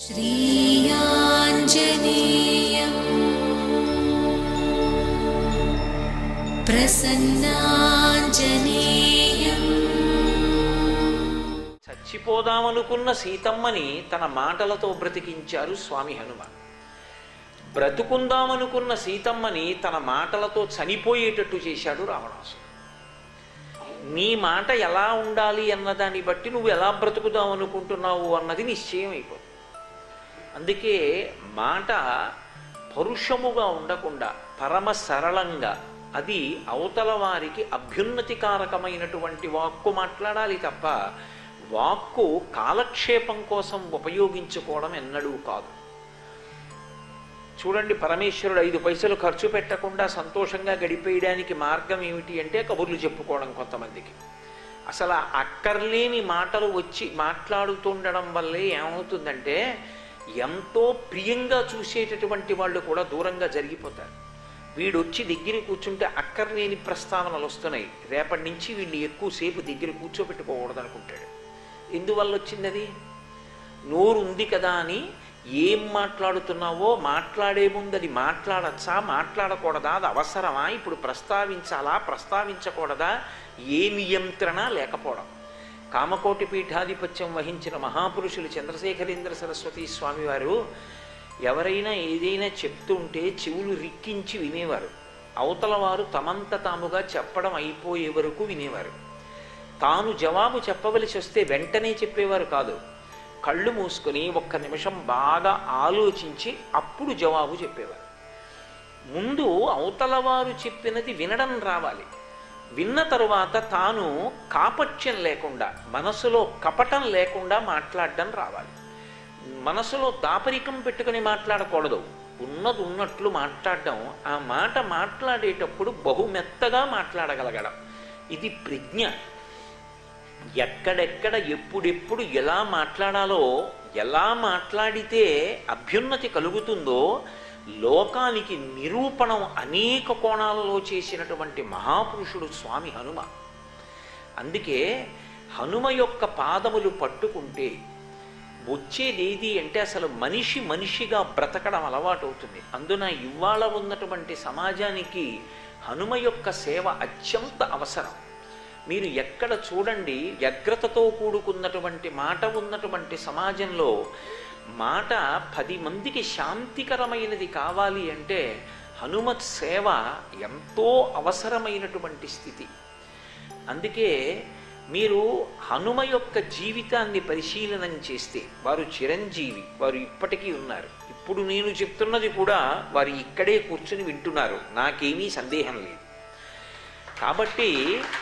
श्रीयाञ्जनेयम् प्रसन्नाञ्जनेयम् చచ్చిపోదామనుకున్న సీతమ్మని తన మాటలతో బ్రతికించారు స్వామి హనుమ బ్రతుకుందామనుకున్న సీతమ్మని తన మాటలతో చనిపోయేటట్టు చేశాడు రావణాసుడు నీ మాట ఎలా ఉండాలి అన్నదాన్ని బట్టి నువ్వు ఎలా బ్రతుకుదాం అనుకుంటున్నావు అన్నది నిశ్చయం అయిపోతుంది అందుకే మాట పరుషముగా ఉండకుండా పరమ సరళంగా అది అవతల వారికి అభ్యున్నతికారకమైనటువంటి వాక్కు మాట్లాడాలి తప్ప వాక్కు కాలక్షేపం కోసం ఉపయోగించుకోవడం ఎన్నడూ కాదు చూడండి పరమేశ్వరుడు ఐదు పైసలు ఖర్చు పెట్టకుండా సంతోషంగా గడిపేయడానికి మార్గం ఏమిటి అంటే కబుర్లు చెప్పుకోవడం కొంతమందికి అసలు ఆ అక్కర్లేని మాటలు వచ్చి మాట్లాడుతుండడం వల్లే ఏమవుతుందంటే ఎంతో ప్రియంగా చూసేటటువంటి వాళ్ళు కూడా దూరంగా జరిగిపోతారు వీడు వచ్చి దగ్గర కూర్చుంటే అక్కర్లేని ప్రస్తావనలు వస్తున్నాయి రేపటి నుంచి వీడిని ఎక్కువసేపు దగ్గర కూర్చోబెట్టుకోకూడదు అనుకుంటాడు ఎందువల్ల వచ్చింది అది నోరు ఉంది కదా అని ఏం మాట్లాడుతున్నావో మాట్లాడే ముందు అది మాట్లాడచ్చా మాట్లాడకూడదా అది అవసరమా ఇప్పుడు ప్రస్తావించాలా ప్రస్తావించకూడదా ఏ నియంత్రణ లేకపోవడం కామకోటి పీఠాధిపత్యం వహించిన మహాపురుషులు చంద్రశేఖరేంద్ర సరస్వతి స్వామివారు ఎవరైనా ఏదైనా చెప్తుంటే చెవులు రిక్కించి వినేవారు అవతల వారు తమంత తాముగా చెప్పడం అయిపోయే వరకు వినేవారు తాను జవాబు చెప్పవలసి వస్తే వెంటనే చెప్పేవారు కాదు కళ్ళు మూసుకొని ఒక్క నిమిషం బాగా ఆలోచించి అప్పుడు జవాబు చెప్పేవారు ముందు అవతల వారు చెప్పినది వినడం రావాలి విన్న తరువాత తాను కాపట్యం లేకుండా మనసులో కపటం లేకుండా మాట్లాడడం రావాలి మనసులో దాపరికం పెట్టుకుని మాట్లాడకూడదు ఉన్నది ఉన్నట్లు మాట్లాడడం ఆ మాట మాట్లాడేటప్పుడు బహుమెత్తగా మాట్లాడగలగడం ఇది ప్రజ్ఞ ఎక్కడెక్కడ ఎప్పుడెప్పుడు ఎలా మాట్లాడాలో ఎలా మాట్లాడితే అభ్యున్నతి కలుగుతుందో లోకానికి నిరూపణం అనేక కోణాలలో చేసినటువంటి మహాపురుషుడు స్వామి హనుమ అందుకే హనుమ యొక్క పాదములు పట్టుకుంటే వచ్చేది ఏది అంటే అసలు మనిషి మనిషిగా బ్రతకడం అలవాటు అవుతుంది అందున ఇవాళ ఉన్నటువంటి సమాజానికి హనుమ యొక్క సేవ అత్యంత అవసరం మీరు ఎక్కడ చూడండి వ్యగ్రతతో కూడుకున్నటువంటి మాట ఉన్నటువంటి సమాజంలో మాట పది మందికి శాంతికరమైనది కావాలి అంటే హనుమత్ సేవ ఎంతో అవసరమైనటువంటి స్థితి అందుకే మీరు హనుమ యొక్క జీవితాన్ని పరిశీలనం చేస్తే వారు చిరంజీవి వారు ఇప్పటికీ ఉన్నారు ఇప్పుడు నేను చెప్తున్నది కూడా వారు ఇక్కడే కూర్చుని వింటున్నారు నాకేమీ సందేహం లేదు కాబట్టి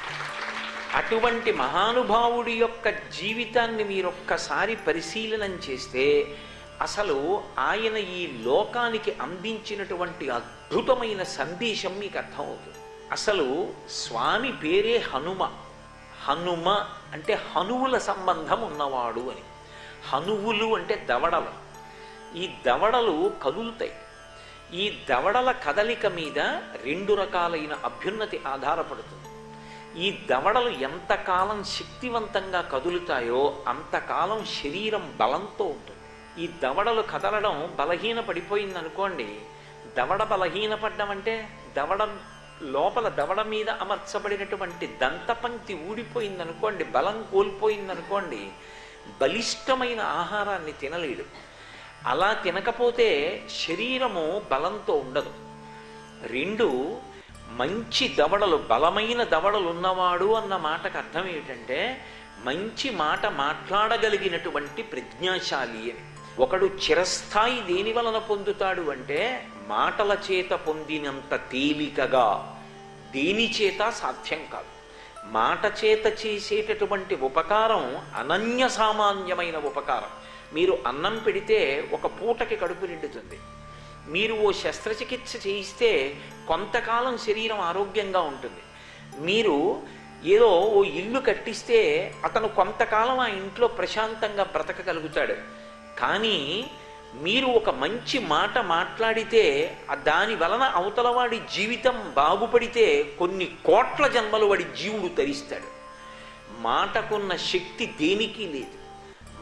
అటువంటి మహానుభావుడి యొక్క జీవితాన్ని మీరొక్కసారి పరిశీలనం చేస్తే అసలు ఆయన ఈ లోకానికి అందించినటువంటి అద్భుతమైన సందేశం మీకు అర్థమవుతుంది అసలు స్వామి పేరే హనుమ హనుమ అంటే హనువుల సంబంధం ఉన్నవాడు అని హనువులు అంటే దవడలు ఈ దవడలు కదులుతాయి ఈ దవడల కదలిక మీద రెండు రకాలైన అభ్యున్నతి ఆధారపడుతుంది ఈ దవడలు ఎంతకాలం శక్తివంతంగా కదులుతాయో అంతకాలం శరీరం బలంతో ఉంటుంది ఈ దవడలు కదలడం బలహీన పడిపోయింది అనుకోండి దవడ బలహీనపడ్డం అంటే దవడ లోపల దవడ మీద అమర్చబడినటువంటి దంతపంక్తి ఊడిపోయింది అనుకోండి బలం కోల్పోయింది అనుకోండి బలిష్టమైన ఆహారాన్ని తినలేడు అలా తినకపోతే శరీరము బలంతో ఉండదు రెండు మంచి దవడలు బలమైన దవడలు ఉన్నవాడు అన్న మాటకు అర్థం ఏమిటంటే మంచి మాట మాట్లాడగలిగినటువంటి ప్రజ్ఞాశాలి అని ఒకడు చిరస్థాయి దేని వలన పొందుతాడు అంటే మాటల చేత పొందినంత తేలికగా దేని చేత సాధ్యం కాదు మాట చేత చేసేటటువంటి ఉపకారం అనన్య సామాన్యమైన ఉపకారం మీరు అన్నం పెడితే ఒక పూటకి కడుపు నిండుతుంది మీరు ఓ శస్త్రచికిత్స చేయిస్తే కొంతకాలం శరీరం ఆరోగ్యంగా ఉంటుంది మీరు ఏదో ఓ ఇల్లు కట్టిస్తే అతను కొంతకాలం ఆ ఇంట్లో ప్రశాంతంగా బ్రతకగలుగుతాడు కానీ మీరు ఒక మంచి మాట మాట్లాడితే ఆ దాని వలన అవతల వాడి జీవితం బాగుపడితే కొన్ని కోట్ల జన్మలు వాడి జీవుడు తరిస్తాడు మాటకున్న శక్తి దేనికి లేదు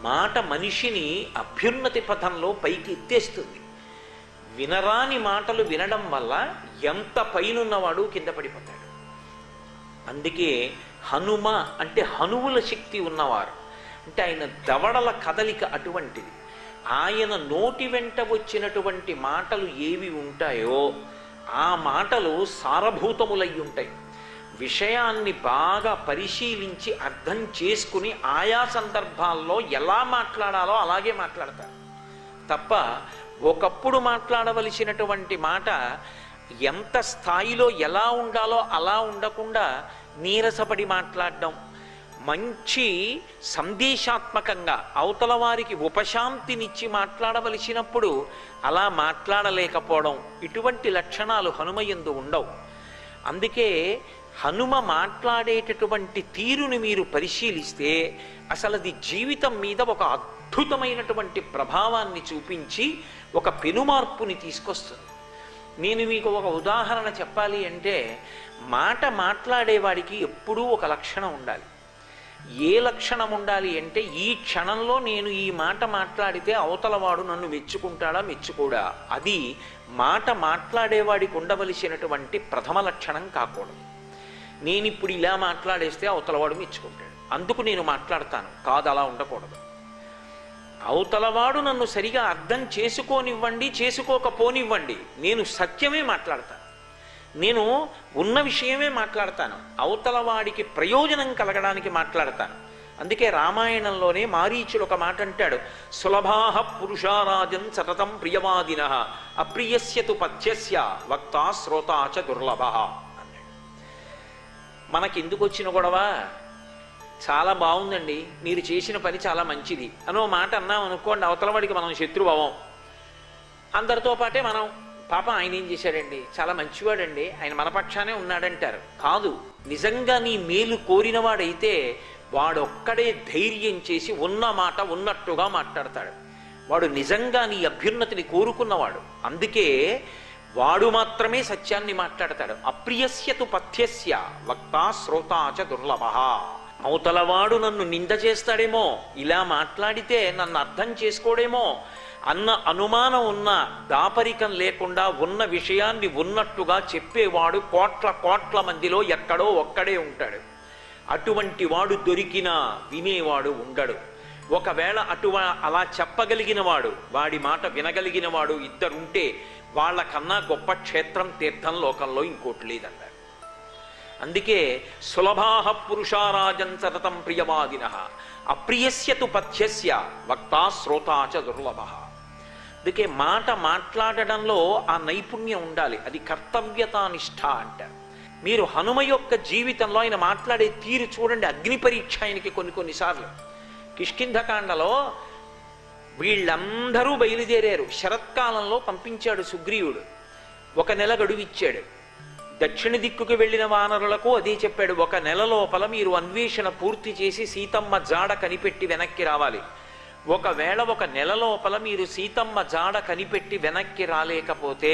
మాట మనిషిని అభ్యున్నతి పథంలో పైకి ఎత్తేస్తుంది వినరాని మాటలు వినడం వల్ల ఎంత పైనున్నవాడు కింద పడిపోతాడు అందుకే హనుమ అంటే హనువుల శక్తి ఉన్నవారు అంటే ఆయన దవడల కదలిక అటువంటిది ఆయన నోటి వెంట వచ్చినటువంటి మాటలు ఏవి ఉంటాయో ఆ మాటలు సారభూతములై ఉంటాయి విషయాన్ని బాగా పరిశీలించి అర్థం చేసుకుని ఆయా సందర్భాల్లో ఎలా మాట్లాడాలో అలాగే మాట్లాడతారు తప్ప ఒకప్పుడు మాట్లాడవలసినటువంటి మాట ఎంత స్థాయిలో ఎలా ఉండాలో అలా ఉండకుండా నీరసపడి మాట్లాడడం మంచి సందేశాత్మకంగా అవతల వారికి ఉపశాంతినిచ్చి మాట్లాడవలసినప్పుడు అలా మాట్లాడలేకపోవడం ఇటువంటి లక్షణాలు హనుమయందు ఉండవు అందుకే హనుమ మాట్లాడేటటువంటి తీరుని మీరు పరిశీలిస్తే అసలు అది జీవితం మీద ఒక అద్భుతమైనటువంటి ప్రభావాన్ని చూపించి ఒక పెనుమార్పుని తీసుకొస్తుంది నేను మీకు ఒక ఉదాహరణ చెప్పాలి అంటే మాట మాట్లాడేవాడికి ఎప్పుడూ ఒక లక్షణం ఉండాలి ఏ లక్షణం ఉండాలి అంటే ఈ క్షణంలో నేను ఈ మాట మాట్లాడితే అవతలవాడు నన్ను మెచ్చుకుంటాడా మెచ్చుకోడా అది మాట మాట్లాడేవాడికి ఉండవలసినటువంటి ప్రథమ లక్షణం కాకూడదు నేను ఇప్పుడు ఇలా మాట్లాడేస్తే అవతలవాడు మెచ్చుకుంటాడు అందుకు నేను మాట్లాడతాను కాదు అలా ఉండకూడదు అవతలవాడు నన్ను సరిగా అర్థం చేసుకోనివ్వండి చేసుకోకపోనివ్వండి నేను సత్యమే మాట్లాడతాను నేను ఉన్న విషయమే మాట్లాడతాను అవతల వాడికి ప్రయోజనం కలగడానికి మాట్లాడతాను అందుకే రామాయణంలోనే మారీచుడు ఒక మాట అంటాడు సులభాహ పురుషారాజన్ సతతం ప్రియవాదిన అప్రియస్యతు పథ్యస్య వక్త శ్రోతాచ దుర్లభ అన్నాడు మనకెందుకు వచ్చిన గొడవ చాలా బాగుందండి మీరు చేసిన పని చాలా మంచిది అనో మాట అన్నాం అనుకోండి అవతల వాడికి మనం శత్రుభావం అందరితో పాటే మనం పాప ఆయన ఏం చేశాడండి చాలా మంచివాడండి ఆయన మన పక్షానే ఉన్నాడంటారు కాదు నిజంగా నీ మేలు కోరినవాడైతే వాడొక్కడే ధైర్యం చేసి ఉన్న మాట ఉన్నట్టుగా మాట్లాడతాడు వాడు నిజంగా నీ అభ్యున్నతిని కోరుకున్నవాడు అందుకే వాడు మాత్రమే సత్యాన్ని మాట్లాడతాడు అప్రియస్యతు పథ్యస్య వక్త శ్రోతాచ దుర్లభ అవతలవాడు నన్ను నింద చేస్తాడేమో ఇలా మాట్లాడితే నన్ను అర్థం చేసుకోడేమో అన్న అనుమానం ఉన్న దాపరికం లేకుండా ఉన్న విషయాన్ని ఉన్నట్టుగా చెప్పేవాడు కోట్ల కోట్ల మందిలో ఎక్కడో ఒక్కడే ఉంటాడు అటువంటి వాడు దొరికినా వినేవాడు ఉండడు ఒకవేళ అటు అలా చెప్పగలిగిన వాడు వాడి మాట వినగలిగిన వాడు ఇద్దరుంటే వాళ్ళకన్నా గొప్ప క్షేత్రం తీర్థం లోకంలో ఇంకోటి లేదన్నారు అందుకే సులభాహ పురుషారాజన్ సతతం ప్రియవాదిన అప్రియస్యతు పథ్యస్య వక్తా శ్రోతాచ దుర్లభ అందుకే మాట మాట్లాడడంలో ఆ నైపుణ్యం ఉండాలి అది కర్తవ్యతానిష్ట అంటారు మీరు హనుమ యొక్క జీవితంలో ఆయన మాట్లాడే తీరు చూడండి అగ్ని పరీక్ష ఆయనకి కొన్ని కొన్నిసార్లు కిష్కింధకాండలో వీళ్ళందరూ బయలుదేరారు శరత్కాలంలో పంపించాడు సుగ్రీవుడు ఒక నెల గడువిచ్చాడు దక్షిణ దిక్కుకు వెళ్ళిన వానరులకు అదే చెప్పాడు ఒక నెల లోపల మీరు అన్వేషణ పూర్తి చేసి సీతమ్మ జాడ కనిపెట్టి వెనక్కి రావాలి ఒకవేళ ఒక నెల లోపల మీరు సీతమ్మ జాడ కనిపెట్టి వెనక్కి రాలేకపోతే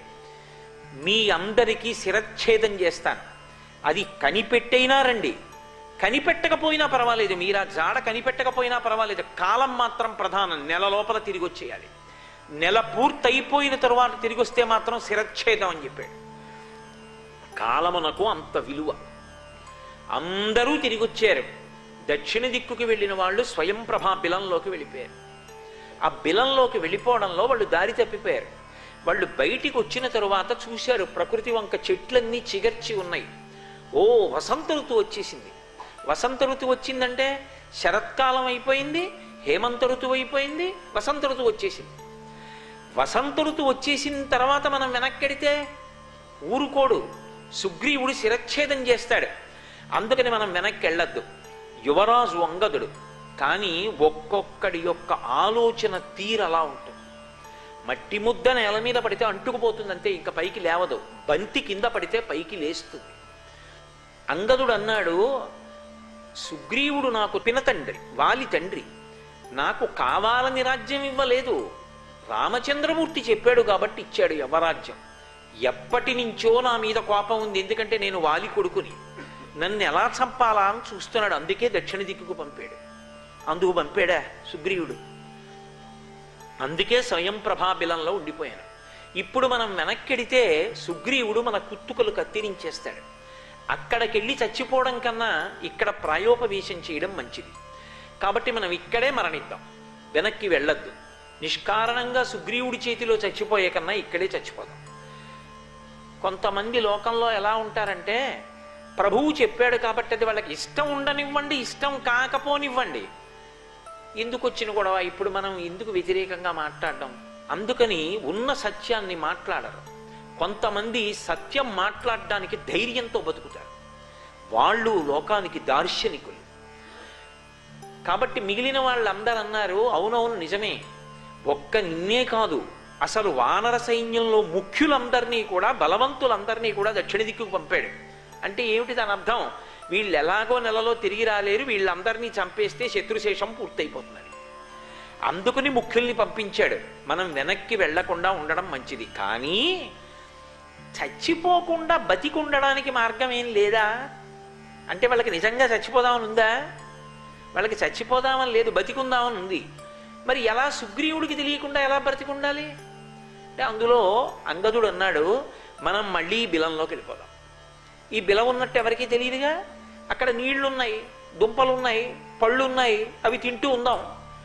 మీ అందరికీ శిరచ్ఛేదం చేస్తాను అది కనిపెట్టైనా రండి కనిపెట్టకపోయినా పర్వాలేదు మీరు ఆ జాడ కనిపెట్టకపోయినా పర్వాలేదు కాలం మాత్రం ప్రధానం నెల లోపల తిరిగి వచ్చేయాలి నెల పూర్తయిపోయిన తరువాత తిరిగి వస్తే మాత్రం శిరచ్ఛేదం అని చెప్పాడు కాలమునకు అంత విలువ అందరూ తిరిగి వచ్చారు దక్షిణ దిక్కుకి వెళ్ళిన వాళ్ళు స్వయం ప్రభా బిలంలోకి వెళ్ళిపోయారు ఆ బిలంలోకి వెళ్ళిపోవడంలో వాళ్ళు దారి తప్పిపోయారు వాళ్ళు బయటికి వచ్చిన తరువాత చూశారు ప్రకృతి వంక చెట్లన్నీ చిగర్చి ఉన్నాయి ఓ వసంత ఋతువు వచ్చేసింది వసంత ఋతువు వచ్చిందంటే శరత్కాలం అయిపోయింది హేమంత ఋతువు అయిపోయింది వసంత ఋతువు వచ్చేసింది వసంత ఋతువు వచ్చేసిన తర్వాత మనం వెనక్కెడితే ఊరుకోడు సుగ్రీవుడు శిరచ్ఛేదం చేస్తాడు అందుకని మనం వెనక్కి వెళ్ళొద్దు యువరాజు అంగదుడు కానీ ఒక్కొక్కడి యొక్క ఆలోచన తీరు అలా ఉంటుంది మట్టి ముద్ద నేల మీద పడితే అంటుకుపోతుంది అంతే ఇంకా పైకి లేవదు బంతి కింద పడితే పైకి లేస్తుంది అంగదుడు అన్నాడు సుగ్రీవుడు నాకు పినతండ్రి వాలి తండ్రి నాకు కావాలని రాజ్యం ఇవ్వలేదు రామచంద్రమూర్తి చెప్పాడు కాబట్టి ఇచ్చాడు యవరాజ్యం ఎప్పటి నుంచో నా మీద కోపం ఉంది ఎందుకంటే నేను వాలి కొడుకుని నన్ను ఎలా చంపాలా అని చూస్తున్నాడు అందుకే దక్షిణ దిక్కుకు పంపాడు అందుకు పంపాడా సుగ్రీవుడు అందుకే స్వయం ప్రభాబిలంలో ఉండిపోయాను ఇప్పుడు మనం వెనక్కెడితే సుగ్రీవుడు మన కుత్తుకలు కత్తిరించేస్తాడు అక్కడికెళ్ళి చచ్చిపోవడం కన్నా ఇక్కడ ప్రాయోపవేశం చేయడం మంచిది కాబట్టి మనం ఇక్కడే మరణిద్దాం వెనక్కి వెళ్ళొద్దు నిష్కారణంగా సుగ్రీవుడి చేతిలో చచ్చిపోయే కన్నా ఇక్కడే చచ్చిపోదాం కొంతమంది లోకంలో ఎలా ఉంటారంటే ప్రభువు చెప్పాడు కాబట్టి అది వాళ్ళకి ఇష్టం ఉండనివ్వండి ఇష్టం కాకపోనివ్వండి ఎందుకు వచ్చిన గొడవ ఇప్పుడు మనం ఎందుకు వ్యతిరేకంగా మాట్లాడడం అందుకని ఉన్న సత్యాన్ని మాట్లాడరు కొంతమంది సత్యం మాట్లాడడానికి ధైర్యంతో బతుకుతారు వాళ్ళు లోకానికి దార్శనికులు కాబట్టి మిగిలిన వాళ్ళందరూ అన్నారు అవునవును నిజమే ఒక్క నిన్నే కాదు అసలు వానర సైన్యంలో ముఖ్యులందరినీ కూడా బలవంతులందరినీ కూడా దక్షిణ దిక్కుకు పంపాడు అంటే ఏమిటి దాని అర్థం వీళ్ళు ఎలాగో నెలలో తిరిగి రాలేరు వీళ్ళందరినీ చంపేస్తే శత్రుశేషం పూర్తయిపోతుందని అందుకని ముఖ్యుల్ని పంపించాడు మనం వెనక్కి వెళ్లకుండా ఉండడం మంచిది కానీ చచ్చిపోకుండా బతికి ఉండడానికి మార్గం ఏం లేదా అంటే వాళ్ళకి నిజంగా చచ్చిపోదామని ఉందా వాళ్ళకి చచ్చిపోదామని లేదు బతికుందామని ఉంది మరి ఎలా సుగ్రీవుడికి తెలియకుండా ఎలా బ్రతికి ఉండాలి అంటే అందులో అంగదుడు అన్నాడు మనం మళ్ళీ ఈ బిలంలోకి వెళ్ళిపోదాం ఈ బిలం ఉన్నట్టు ఎవరికీ తెలియదుగా అక్కడ నీళ్లున్నాయి దుంపలున్నాయి పళ్ళున్నాయి అవి తింటూ ఉందాం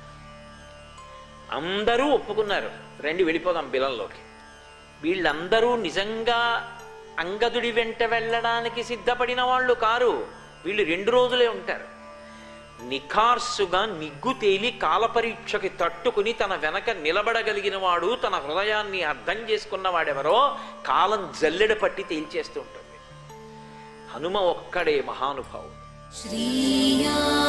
అందరూ ఒప్పుకున్నారు రండి వెళ్ళిపోదాం బిలంలోకి వీళ్ళందరూ నిజంగా అంగదుడి వెంట వెళ్ళడానికి సిద్ధపడిన వాళ్ళు కారు వీళ్ళు రెండు రోజులే ఉంటారు నిఖార్సుగా నిగ్గు తేలి కాలపరీక్షకి తట్టుకుని తన వెనక నిలబడగలిగిన వాడు తన హృదయాన్ని అర్థం చేసుకున్న వాడెవరో కాలం జల్లెడ పట్టి తేల్చేస్తూ ఉంటుంది హనుమ ఒక్కడే మహానుభావుడు श्रीया